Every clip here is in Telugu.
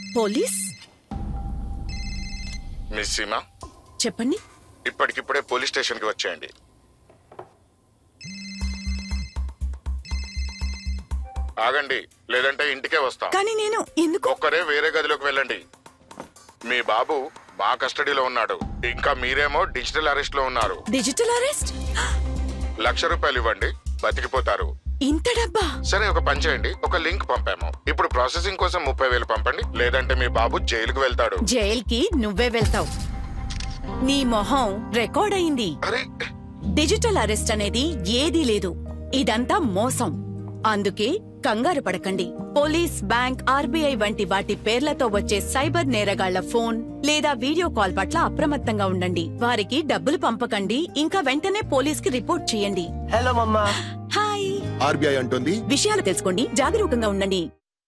పోలీస్ మిస్ సీమా చెప్పండి ఇప్పటికిప్పుడే పోలీస్ స్టేషన్కి వచ్చేయండి ఆగండి లేదంటే ఇంటికే వస్తాం కానీ నేను ఎందుకు ఒక్కరే వేరే గదిలోకి వెళ్ళండి మీ బాబు మా కస్టడీలో ఉన్నాడు ఇంకా మీరేమో డిజిటల్ అరెస్ట్ లో ఉన్నారు డిజిటల్ అరెస్ట్ లక్ష రూపాయలు ఇవ్వండి బతికిపోతారు ఇంత డబ్బా సరే ఒక పని చేయండి ఒక లింక్ పంపాము ఇప్పుడు ప్రాసెసింగ్ కోసం ముప్పై వేలు పంపండి లేదంటే మీ బాబు జైలుకు వెళ్తాడు జైల్కి నువ్వే వెళ్తావు నీ మొహం రికార్డ్ అయింది అరే డిజిటల్ అరెస్ట్ అనేది ఏదీ లేదు ఇదంతా మోసం అందుకే కంగారు పడకండి పోలీస్ బ్యాంక్ ఆర్బీఐ వంటి వాటి పేర్లతో వచ్చే సైబర్ నేరగాళ్ల ఫోన్ లేదా వీడియో కాల్ పట్ల అప్రమత్తంగా ఉండండి వారికి డబ్బులు పంపకండి ఇంకా వెంటనే పోలీస్ కి రిపోర్ట్ చేయండి హలో మమ్మా హాయ్ ఆర్బీఐ అంటోంది విషయాలు తెలుసుకోండి జాగరూకంగా ఉండండి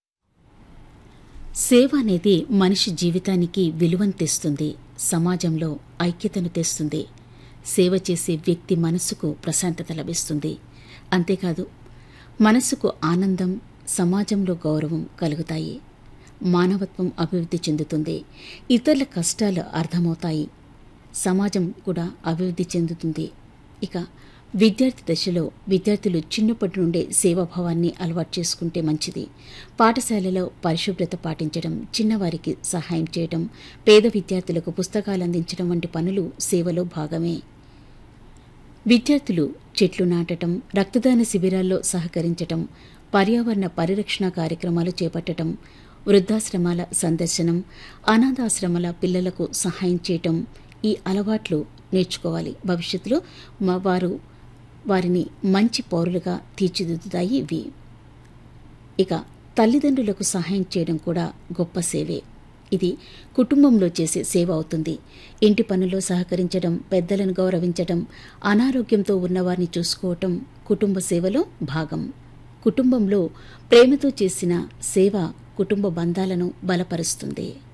సేవ అనేది మనిషి జీవితానికి విలువను తెస్తుంది సమాజంలో ఐక్యతను తెస్తుంది సేవ చేసే వ్యక్తి మనసుకు ప్రశాంతత లభిస్తుంది అంతేకాదు మనసుకు ఆనందం సమాజంలో గౌరవం కలుగుతాయి మానవత్వం అభివృద్ధి చెందుతుంది ఇతరుల కష్టాలు అర్థమవుతాయి సమాజం కూడా అభివృద్ధి చెందుతుంది ఇక విద్యార్థి దశలో విద్యార్థులు చిన్నప్పటి నుండే సేవాభావాన్ని అలవాటు చేసుకుంటే మంచిది పాఠశాలలో పరిశుభ్రత పాటించడం చిన్నవారికి సహాయం చేయడం పేద విద్యార్థులకు పుస్తకాలు అందించడం వంటి పనులు సేవలో భాగమే విద్యార్థులు చెట్లు నాటటం రక్తదాన శిబిరాల్లో సహకరించటం పర్యావరణ పరిరక్షణ కార్యక్రమాలు చేపట్టడం వృద్ధాశ్రమాల సందర్శనం అనాథాశ్రమాల పిల్లలకు సహాయం చేయటం ఈ అలవాట్లు నేర్చుకోవాలి భవిష్యత్తులో మా వారు వారిని మంచి పౌరులుగా తీర్చిదిద్దుతాయి ఇవి ఇక తల్లిదండ్రులకు సహాయం చేయడం కూడా గొప్ప సేవే ఇది కుటుంబంలో చేసే సేవ అవుతుంది ఇంటి పనుల్లో సహకరించడం పెద్దలను గౌరవించడం అనారోగ్యంతో ఉన్నవారిని చూసుకోవటం కుటుంబ సేవలో భాగం కుటుంబంలో ప్రేమతో చేసిన సేవ కుటుంబ బంధాలను బలపరుస్తుంది